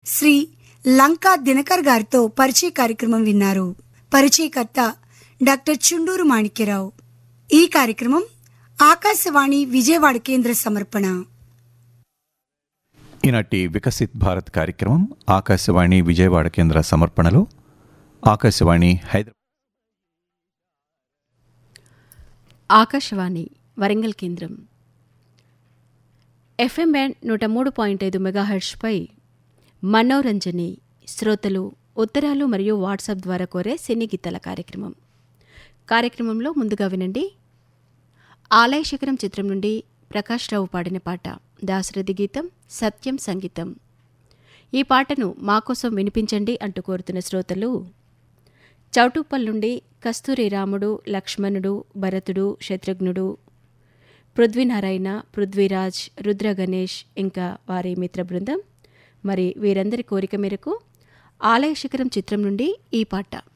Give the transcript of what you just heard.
శ్రీ లంకా దినకర్ గారితో పరిచయ కార్యక్రమం విన్నారు పరిచయకర్త డాక్టర్ చుండూరు మాణిక్యరావు ఈ కార్యక్రమం ఆకాశవాణి విజయవాడ కేంద్ర సమర్పణ ఈనాటి వికసిత్ భారత్ కార్యక్రమం ఆకాశవాణి విజయవాడ కేంద్ర సమర్పణలో ఆకాశవాణి హైదరాబాద్ ఆకాశవాణి వరంగల్ కేంద్రం ఎఫ్ఎం బ్యాండ్ నూట మూడు పాయింట్ ఐదు మెగాహెర్ట్స్పై మనోరంజని శ్రోతలు ఉత్తరాలు మరియు వాట్సాప్ ద్వారా కోరే సినీ గీతాల కార్యక్రమం కార్యక్రమంలో ముందుగా వినండి ఆలయ శిఖరం చిత్రం నుండి ప్రకాష్ రావు పాడిన పాట దాశరథి గీతం సత్యం సంగీతం ఈ పాటను మాకోసం వినిపించండి అంటూ కోరుతున్న శ్రోతలు చౌటుప్పల్ నుండి కస్తూరి రాముడు లక్ష్మణుడు భరతుడు శత్రుఘ్నుడు పృథ్వీనారాయణ పృథ్వీరాజ్ రుద్ర గణేష్ ఇంకా వారి మిత్ర బృందం మరి వీరందరి కోరిక మేరకు ఆలయ శిఖరం చిత్రం నుండి ఈ పాట